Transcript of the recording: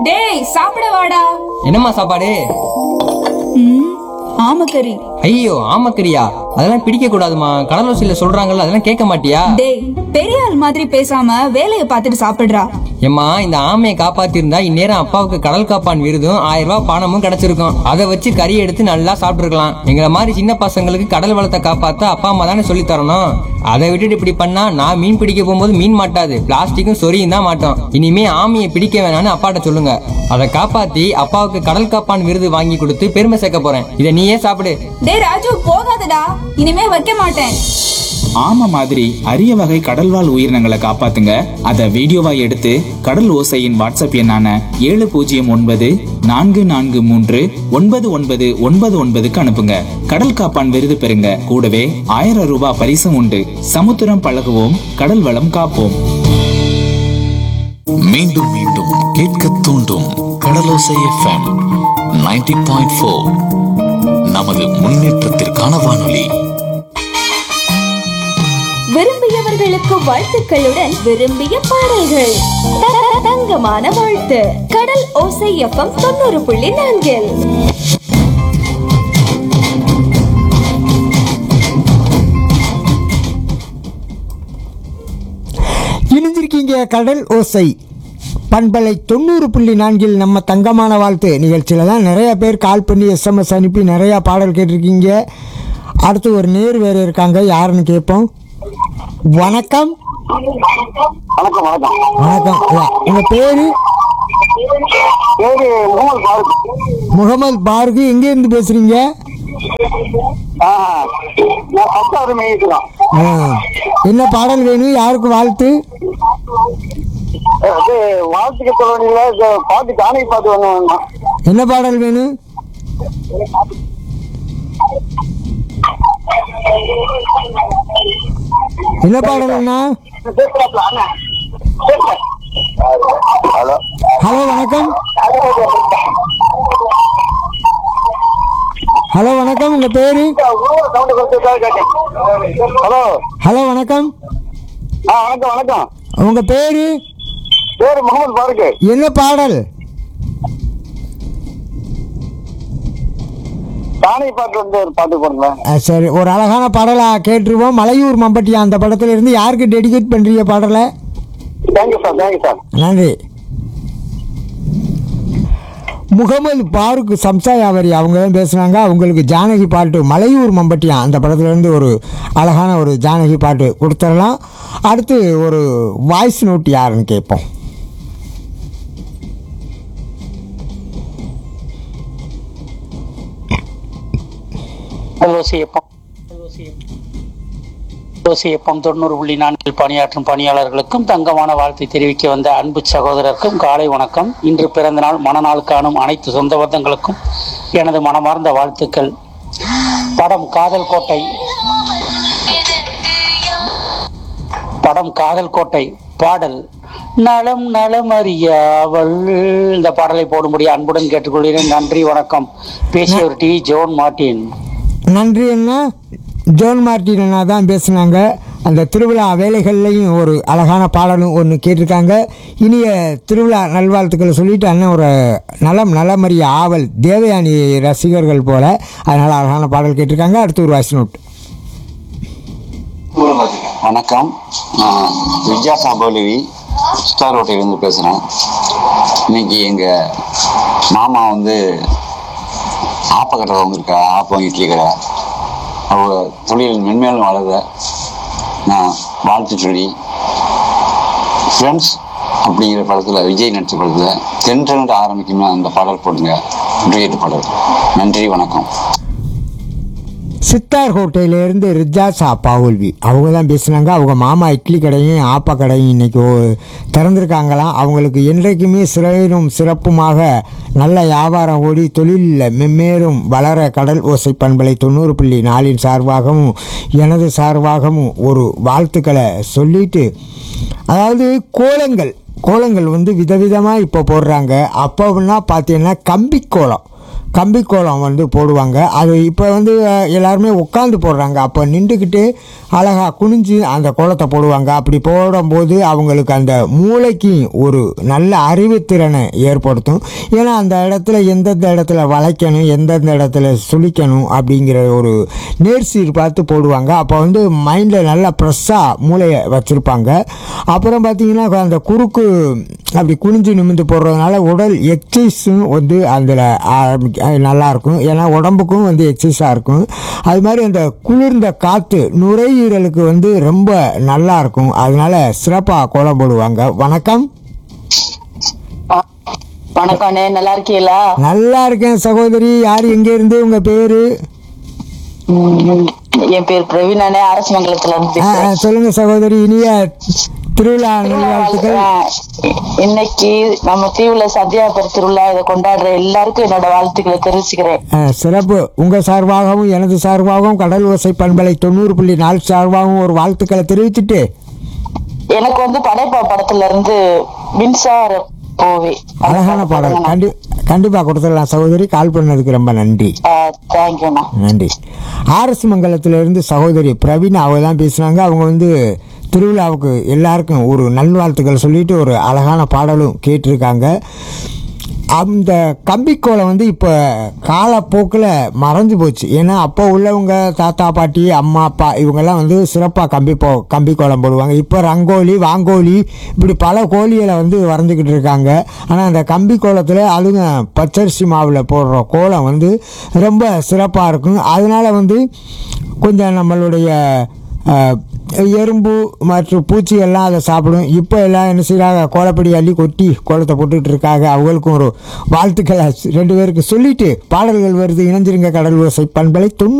டேய் சாப்பிட வாடா என்னம்மா சாப்பாடு ம் ஆமக்கறி ஐயோ ஆமக்கரியா அதெல்லாம் பிடிக்க கூடாதுமா கடலோசியில சொல்றாங்கல்ல அதெல்லாம் கேட்க மாட்டியா டேய் பெரிய ஆள் மாதிரி பேசாம வேலையை பார்த்துட்டு சாப்பிடுறா ஏம்மா இந்த ஆமையை காப்பாத்திருந்தா இந்நேரம் அப்பாவுக்கு கடல் காப்பான் விருதும் ஆயிரம் ரூபாய் பணமும் கிடைச்சிருக்கும் அதை வச்சு கறி எடுத்து நல்லா சாப்பிட்டுருக்கலாம் எங்களை மாதிரி சின்ன பசங்களுக்கு கடல் வளத்தை காப்பாத்த அப்பா அம்மா தானே சொல்லி தரணும் அதை விட்டுட்டு இப்படி பண்ணா நான் மீன் பிடிக்க போகும்போது மீன் மாட்டாது பிளாஸ்டிக்கும் சொரியும் தான் மாட்டோம் இனிமே ஆமையை பிடிக்க வேணாம்னு அப்பாட்ட சொல்லுங்க அதை காப்பாத்தி அப்பாவுக்கு கடல் காப்பான் விருது வாங்கி கொடுத்து பெருமை சேர்க்க போறேன் இதை நீயே சாப்பிடு டேய் ராஜு போகாதடா இனிமே வைக்க மாட்டேன் ஆமை மாதிரி அரிய வகை கடல்வாழ் உயிரினங்களை காப்பாத்துங்க அதை வீடியோவா எடுத்து கடல் ஓசையின் வாட்ஸ்அப் எண்ணான ஏழு பூஜ்ஜியம் ஒன்பது நான்கு நான்கு மூன்று ஒன்பது ஒன்பது ஒன்பது ஒன்பதுக்கு அனுப்புங்க கடல் காப்பான் விருது பெறுங்க கூடவே ஆயிரம் ரூபாய் பரிசும் உண்டு சமுத்திரம் பழகுவோம் கடல் வளம் காப்போம் மீண்டும் மீண்டும் கேட்க தூண்டும் கடலோசை எஃப்எம் 90.4 பாயிண்ட் ஃபோர் நமது முன்னேற்றத்திற்கான வானொலி விரும்பியவர்களுக்கு வாழ்த்துக்களுடன் விரும்பிய பாடல்கள் த- தங்கமான வாழ்த்து கடல் ஓசை எஃப்எம் தொண்ணூறு புள்ளி நான்கில் இணைஞ்சிருக்கீங்க கடல் ஓசை பண்பலை தொண்ணூறு புள்ளி நான்கில் நம்ம தங்கமான வாழ்த்து நிகழ்ச்சியில் தான் நிறைய பேர் கால் பண்ணி எஸ்எம்எஸ் அனுப்பி நிறையா பாடல் கேட்டிருக்கீங்க அடுத்து ஒரு நேர் வேறு இருக்காங்க யாருன்னு கேட்போம் வணக்கம் வணக்கம் வணக்கம் வணக்கம் ஐயா உங்கள் பேர் பேரு முகமது பாரத் முகமது பாருக்கு எங்கேருந்து பேசுகிறீங்க ஆ, நான் சம்சார மேய்க்கிறோம் என்ன பாடல் வேணும் யாருக்கு வாழ்த்து அது வாழ்த்துக்கு சொல்லுவீங்களா இந்த பாட்டு காணி பாட்டு வேணும் என்ன பாடல் வேணும் என்ன பாடல்னா ஹலோ ஹலோ வணக்கம் ஹலோ வணக்கம் உங்கள் பேர் சவுண்ட் கொடுத்து கேட்டேன் ஹலோ ஹலோ வணக்கம் ஆ வணக்கம் வணக்கம் உங்கள் பேர் பேரு முகமது பாருக்கு என்ன பாடல் காணி பாட்டு வந்து ஒரு பாட்டு போடுங்க ஆ, சரி ஒரு அழகான பாடலாக கேட்டுருவோம் மலையூர் மம்பட்டியா அந்த படத்துல இருந்து யாருக்கு டெடிகேட் பண்ணுறீங்க பாடலை தேங்க்யூ சார் தேங்க்யூ சார் நன்றி முகமது பாருக்கு சம்சாயாவரி அவங்க தான் பேசுனாங்க அவங்களுக்கு ஜானகி பாட்டு மலையூர் மம்பட்டியா அந்த படத்துலேருந்து ஒரு அழகான ஒரு ஜானகி பாட்டு கொடுத்துடலாம் அடுத்து ஒரு வாய்ஸ் நோட் யாருன்னு கேட்போம் ஓசியப்பம் ஓசியப்பம் தொண்ணூறு புள்ளி நான்கில் பணியாற்றும் பணியாளர்களுக்கும் தங்கமான வாழ்த்தை தெரிவிக்க வந்த அன்பு சகோதரருக்கும் காலை வணக்கம் இன்று பிறந்த நாள் மனநாள் காணும் அனைத்து சொந்த பந்தங்களுக்கும் எனது மனமார்ந்த வாழ்த்துக்கள் படம் காதல் கோட்டை படம் காதல் கோட்டை பாடல் நலம் நலம் அறியாவள் இந்த பாடலை போடும்படி அன்புடன் கேட்டுக்கொள்கிறேன் நன்றி வணக்கம் பேசியவர் டி ஜோன் மார்டின் நன்றி அண்ணா ஜோன் மார்ட்டின் அண்ணா தான் பேசுனாங்க அந்த திருவிழா வேலைகள்லையும் ஒரு அழகான பாடலும் ஒன்று கேட்டிருக்காங்க இனிய திருவிழா நல்வாழ்த்துக்களை சொல்லிட்டு அண்ணன் ஒரு நலம் நலமறிய ஆவல் தேவயானி ரசிகர்கள் போல அதனால் அழகான பாடல் கேட்டிருக்காங்க அடுத்து ஒரு வாய்ஸ் நோட் வணக்கம் நான் வித்யா சாம்பௌலிவி ஸ்டார் ஹோட்டலேருந்து பேசுகிறேன் இன்னைக்கு எங்கள் மாமா வந்து ஆப்பக்கடை வந்திருக்கா ஆப்பம் இட்லி கடை அவங்க தொழில் மென்மேலும் வளர நான் வாழ்த்து சொல்லி ஃப்ரெண்ட்ஸ் அப்படிங்கிற படத்தில் விஜய் நடித்த படத்தில் தென்றென்று ஆரம்பிக்கும்னா அந்த பாடல் போடுங்க டூயட் பாடல் நன்றி வணக்கம் சித்தார் ஹோட்டலிலேருந்து ரிஜாசா பாவுல்வி அவங்க தான் பேசுனாங்க அவங்க மாமா இட்லி கடையும் ஆப்பா கடையும் இன்னைக்கு ஓ- திறந்திருக்காங்களாம் அவங்களுக்கு என்றைக்குமே சிறையும் சிறப்புமாக நல்ல வியாபாரம் ஓடி தொழிலில் மெம்மேலும் வளர கடல் ஓசை பண்பலை தொண்ணூறு புள்ளி நாலின் சார்பாகவும் எனது சார்பாகவும் ஒரு வாழ்த்துக்களை சொல்லிட்டு அதாவது கோலங்கள் கோலங்கள் வந்து விதவிதமாக இப்போ போடுறாங்க அப்போன்னா பார்த்தீங்கன்னா கம்பி கோலம் கம்பிக்கோலம் வந்து போடுவாங்க அது இப்போ வந்து அஹ், எல்லாருமே உட்காந்து போடுறாங்க அப்போ நின்றுக்கிட்டு அழகாக குனிஞ்சு அந்த கோலத்தை போடுவாங்க அப்படி போடும்போது அவங்களுக்கு அந்த மூளைக்கு ஒரு நல்ல அறிவுத்திறனை ஏற்படுத்தும் ஏன்னா அந்த இடத்துல எந்தெந்த இடத்துல வளைக்கணும் எந்தெந்த இடத்துல சுழிக்கணும் அப்படிங்கிற ஒரு நேர்சீர் பார்த்து போடுவாங்க அப்போ வந்து மைண்டில் நல்லா ஃப்ரெஷ்ஷாக மூளையை வச்சுருப்பாங்க அப்புறம் பார்த்தீங்கன்னா அந்த குறுக்கு அப்படி குனிஞ்சு நிமிந்து போடுறதுனால உடல் எக்ஸசைஸும் வந்து அதில் ஆரம்பிக்க நல்லாயிருக்கும் ஏன்னா உடம்புக்கும் வந்து எக்ஸசைஸாக இருக்கும் அது மாதிரி அந்த குளிர்ந்த காற்று நுரையீரலுக்கு வந்து ரொம்ப நல்லா இருக்கும் அதனால சிறப்பாக கோலம் போடுவாங்க வணக்கம் வணக்கம்ண்ணே நல்லா இருக்கீங்களா நல்லா இருக்கேன் சகோதரி யார் எங்கேருந்து உங்கள் பேர் ம், என் பேர் பிரவீனானே அரசமங்கலத்துல இருந்து பேசுறேன். சொல்லுங்க சகோதரி இனிய திருவிழா நல்வாழ்த்துக்கள் இ- இன்னைக்கு நம்ம தீவுல சத்யாபுர திருவிழா இதை கொண்டாடுற எல்லாருக்கும் என்னோட வாழ்த்துக்களை தெரிவிச்சுக்கிறேன் ஆ, சிறப்பு உங்கள் சார்பாகவும் எனது சார்பாகவும் கடல் ஓசை பண்பலை தொண்ணூறு புள்ளி நாலு சார்பாகவும் ஒரு வாழ்த்துக்களை தெரிவிச்சுட்டு எனக்கு வந்து படைப்பா படத்துல இருந்து மின்சார போவே அழகான பாடல் கண்டி கண்டிப்பாக கொடுத்துடலாம் சகோதரி கால் பண்ணதுக்கு ரொம்ப நன்றி தேங்க்யூண்ணா நன்றி ஆர்எஸ் மங்கலத்திலிருந்து சகோதரி பிரவீன் அவங்க தான் பேசுனாங்க அவங்க வந்து திருவிழாவுக்கு எல்லாருக்கும் ஒரு நல்வாழ்த்துக்கள் சொல்லிட்டு ஒரு அழகான பாடலும் கேட்டிருக்காங்க அந்த கம்பிக்கோலம் வந்து இப்போ காலப்போக்கில் மறைஞ்சு போச்சு ஏன்னா அப்போ உள்ளவங்க தாத்தா பாட்டி அம்மா அப்பா இவங்கெல்லாம் வந்து சிறப்பாக கம்பி போ கம்பிக்கோலம் போடுவாங்க இப்போ ரங்கோலி வாங்கோலி இப்படி பல கோழிகளை வந்து வரைஞ்சிக்கிட்டு இருக்காங்க ஆனால் அந்த கம்பி கோலத்தில் அதுங்க பச்சரிசி மாவில் போடுற கோலம் வந்து ரொம்ப சிறப்பாக இருக்கும் அதனால வந்து கொஞ்சம் நம்மளுடைய அஹ், எறும்பு மற்றும் பூச்சி எல்லாம் அதை சாப்பிடும் இப்போ எல்லாம் என்ன செய்கிறாங்க கோலப்படி அள்ளி கொட்டி கோலத்தை போட்டுட்டு இருக்காங்க அவங்களுக்கும் ஒரு வாழ்த்துக்களை ரெண்டு பேருக்கு சொல்லிட்டு பாடல்கள் வருது இணைஞ்சிருங்க கடல் ஓசை பண்பலை தொண்ணூறு